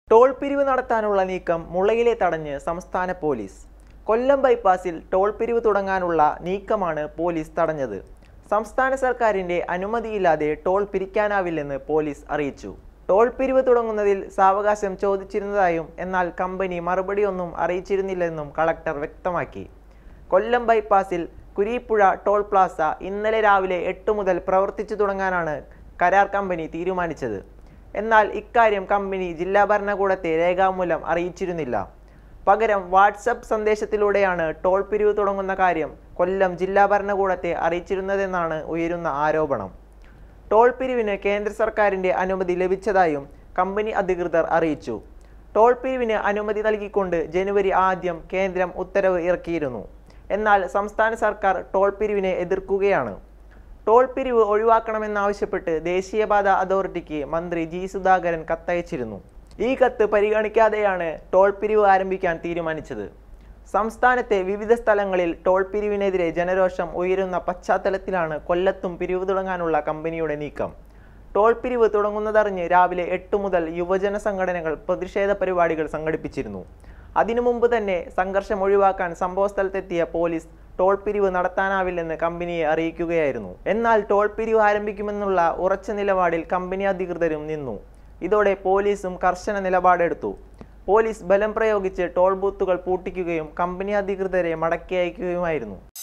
toll പിരിവ് നടത്താനുള്ള നീക്കം മുളയിലെ തടഞ്ഞ് സംസ്ഥാന പോലീസ് കൊല്ലം ബൈപ്പാസിൽ ടോൾ പിരിവ് തുടങ്ങാനുള്ള നീക്കമാണ് പോലീസ് തടഞ്ഞത് സംസ്ഥാന സർക്കാരിന്റെ അനുമതിയില്ലാതെ ടോൾ പിരിക്കാനാവില്ലെന്ന് പോലീസ് അറിയിച്ചു ടോൾ പിരിവ് തുടങ്ങുന്നതിൽ സാവകാശം ചോദിച്ചിരുന്നതായും എന്നാൽ കമ്പനി മറുപടിയൊന്നും അറിയിച്ചിരുന്നില്ലെന്നും കളക്ടർ വ്യക്തമാക്കി കൊല്ലം ബൈപ്പാസിൽ കുരീപ്പുഴ ടോൾ പ്ലാസ ഇന്നലെ രാവിലെ എട്ട് മുതൽ പ്രവർത്തിച്ചു തുടങ്ങാനാണ് കരാർ കമ്പനി തീരുമാനിച്ചത് എന്നാൽ ഇക്കാര്യം കമ്പനി ജില്ലാ ഭരണകൂടത്തെ രേഖാമൂലം അറിയിച്ചിരുന്നില്ല പകരം വാട്സപ്പ് സന്ദേശത്തിലൂടെയാണ് ടോൾ പിരിവ് തുടങ്ങുന്ന കാര്യം കൊല്ലം ജില്ലാ ഭരണകൂടത്തെ അറിയിച്ചിരുന്നതെന്നാണ് ഉയരുന്ന ആരോപണം ടോൾ പിരിവിന് കേന്ദ്ര സർക്കാരിന്റെ അനുമതി ലഭിച്ചതായും കമ്പനി അധികൃതർ അറിയിച്ചു ടോൾ പിരിവിന് അനുമതി നൽകിക്കൊണ്ട് ജനുവരി ആദ്യം കേന്ദ്രം ഉത്തരവ് ഇറക്കിയിരുന്നു എന്നാൽ സംസ്ഥാന സർക്കാർ ടോൾ പിരിവിനെ എതിർക്കുകയാണ് ടോൾ പിരിവ് ഒഴിവാക്കണമെന്നാവശ്യപ്പെട്ട് ദേശീയപാത അതോറിറ്റിക്ക് മന്ത്രി ജി സുധാകരൻ കത്തയച്ചിരുന്നു ഈ കത്ത് പരിഗണിക്കാതെയാണ് ടോൾ പിരിവ് ആരംഭിക്കാൻ തീരുമാനിച്ചത് സംസ്ഥാനത്തെ വിവിധ സ്ഥലങ്ങളിൽ ടോൾ പിരിവിനെതിരെ ജനരോഷം ഉയരുന്ന പശ്ചാത്തലത്തിലാണ് കൊല്ലത്തും പിരിവ് തുടങ്ങാനുള്ള കമ്പനിയുടെ നീക്കം ടോൾ പിരിവ് തുടങ്ങുന്നതറിഞ്ഞ് രാവിലെ എട്ട് മുതൽ യുവജന സംഘടനകൾ പ്രതിഷേധ പരിപാടികൾ സംഘടിപ്പിച്ചിരുന്നു അതിനു മുമ്പ് തന്നെ സംഘർഷം ഒഴിവാക്കാൻ സംഭവസ്ഥലത്തെത്തിയ പോലീസ് ടോൾ പിരിവ് നടത്താനാവില്ലെന്ന് കമ്പനിയെ അറിയിക്കുകയായിരുന്നു എന്നാൽ ടോൾ പിരിവ് ആരംഭിക്കുമെന്നുള്ള ഉറച്ച നിലപാടിൽ കമ്പനി അധികൃതരും നിന്നു ഇതോടെ പോലീസും കർശന നിലപാടെടുത്തു പോലീസ് ബലം പ്രയോഗിച്ച് ടോൾ ബൂത്തുകൾ പൂട്ടിക്കുകയും കമ്പനി അധികൃതരെ മടക്കി അയക്കുകയുമായിരുന്നു